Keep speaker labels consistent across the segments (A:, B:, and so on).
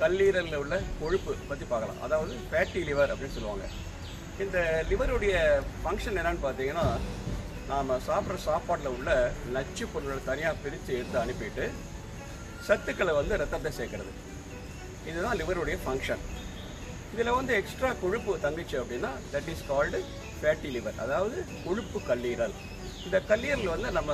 A: கல்லீரலில் உள்ள கொழுப்பு பற்றி பார்க்கலாம் அதாவது ஃபேட்டி லிவர் அப்படின்னு சொல்லுவாங்க இந்த லிவருடைய ஃபங்க்ஷன் என்னன்னு பார்த்தீங்கன்னா நாம் சாப்பிட்ற சாப்பாட்டில் உள்ள நச்சு பொருட்களை தனியாக பிரித்து எடுத்து அனுப்பிட்டு சத்துக்களை வந்து ரத்தத்தை சேர்க்கறது இதுதான் லிவருடைய ஃபங்க்ஷன் இதில் வந்து எக்ஸ்ட்ரா கொழுப்பு தங்குச்சு அப்படின்னா that is called fatty liver அதாவது கொழுப்பு கல்லீரல் இந்த கல்லீரல் வந்து நம்ம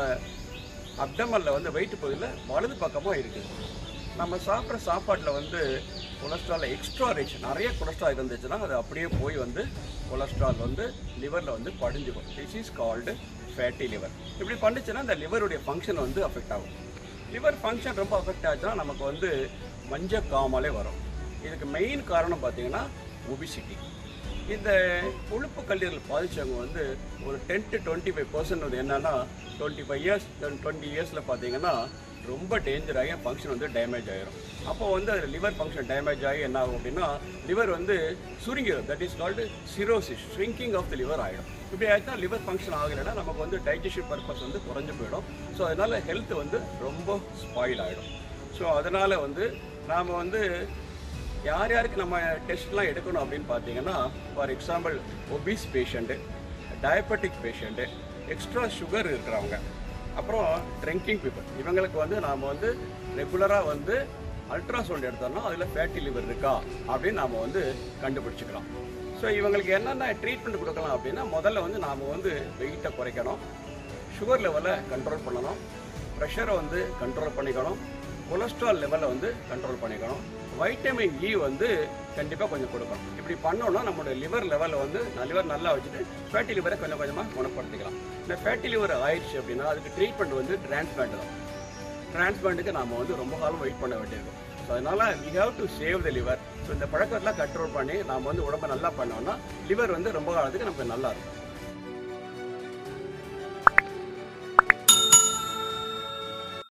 A: அப்டமலில் வந்து வயிற்று பகுதியில் வலது பக்கமாக இருக்குது நம்ம சாப்பிட்ற சாப்பாட்டில் வந்து கொலஸ்ட்ரால் எக்ஸ்ட்ரா ரிச் நிறைய கொலஸ்ட்ரால் இருந்துச்சுன்னா அது அப்படியே போய் வந்து கொலஸ்ட்ரால் வந்து லிவரில் வந்து படிஞ்சுக்கும் this is called fatty liver இப்படி பண்ணுச்சுன்னா இந்த லிவருடைய ஃபங்க்ஷன் வந்து அஃபெக்ட் ஆகும் லிவர் ஃபங்க்ஷன் ரொம்ப அஃபெக்ட் ஆச்சுன்னா நமக்கு வந்து மஞ்ச காமாலே வரும் இதுக்கு மெயின் காரணம் பார்த்தீங்கன்னா ஒபிசிட்டி இந்த கொழுப்பு கல்லீரல் பாதிச்சவங்க வந்து ஒரு ten to twenty five percent வந்து என்னன்னா டுவெண்ட்டி ஃபைவ் இயர்ஸ் டுவெண்ட்டி இயர்ஸில் பார்த்தீங்கன்னா ரொம்ப டேஞ்சர் ஆகி ஃபங்க்ஷன் வந்து டேமேஜ் ஆயிரும் அப்போ வந்து அது லிவர் ஃபங்க்ஷன் டேமேஜ் ஆகி என்ன ஆகும் அப்படின்னா லிவர் வந்து சுருங்கிடும் that is called cirrhosis shrinking of the liver ஆகிடும் இப்படி ஆச்சுன்னா லிவர் ஃபங்க்ஷன் ஆகலைன்னா நமக்கு வந்து டைஜஷன் பர்பஸ் வந்து குறைஞ்சு போயிடும் ஸோ அதனால ஹெல்த் வந்து ரொம்ப ஸ்பாயில் ஆகிடும் ஸோ அதனால் வந்து நாம் வந்து யார் யாருக்கு நம்ம டெஸ்ட்லாம் எடுக்கணும் அப்படின்னு பார்த்தீங்கன்னா for example obese patient diabetic patient extra sugar இருக்கிறவங்க அப்புறம் ட்ரிங்கிங் பீப்புள் இவங்களுக்கு வந்து நாம் வந்து ரெகுலராக வந்து அல்ட்ராசவுண்ட் எடுத்தோம்னா அதில் ஃபேட்டி லிவர் இருக்கா அப்படின்னு நாம் வந்து கண்டுபிடிச்சிக்கலாம் ஸோ இவங்களுக்கு என்னென்ன ட்ரீட்மெண்ட் கொடுக்கலாம் அப்படின்னா முதல்ல வந்து நாம் வந்து வெயிட்டை குறைக்கணும் சுகர் லெவலை கண்ட்ரோல் பண்ணணும் ப்ரெஷரை வந்து கண்ட்ரோல் பண்ணிக்கணும் கொலஸ்ட்ரால் லெவலை வந்து கண்ட்ரோல் பண்ணிக்கணும் வைட்டமின் இ வந்து கண்டிப்பாக கொஞ்சம் கொடுக்கணும் இப்படி பண்ணோம்னா நம்மளோட லிவர் லெவலை வந்து லிவர் நல்லா வச்சுட்டு ஃபேட்டி லிவரை கொஞ்சம் கொஞ்சமாக குணப்படுத்திக்கலாம் இந்த ஃபேட்டி லிவர் ஆயிடுச்சு அப்படின்னா அதுக்கு ட்ரீட்மெண்ட் வந்து டிரான்ஸ்பிளான்ட் தான் டிரான்ஸ்பிளான்ட்டுக்கு நாம் வந்து ரொம்ப காலம் வெயிட் பண்ண வேண்டியிருக்கும் ஸோ அதனால் we have to save the liver so இந்த பழக்கத்தெல்லாம் கண்ட்ரோல் பண்ணி நாம் வந்து உடம்பை நல்லா பண்ணோம்னா லிவர் வந்து ரொம்ப காலத்துக்கு நமக்கு நல்லா இருக்கும்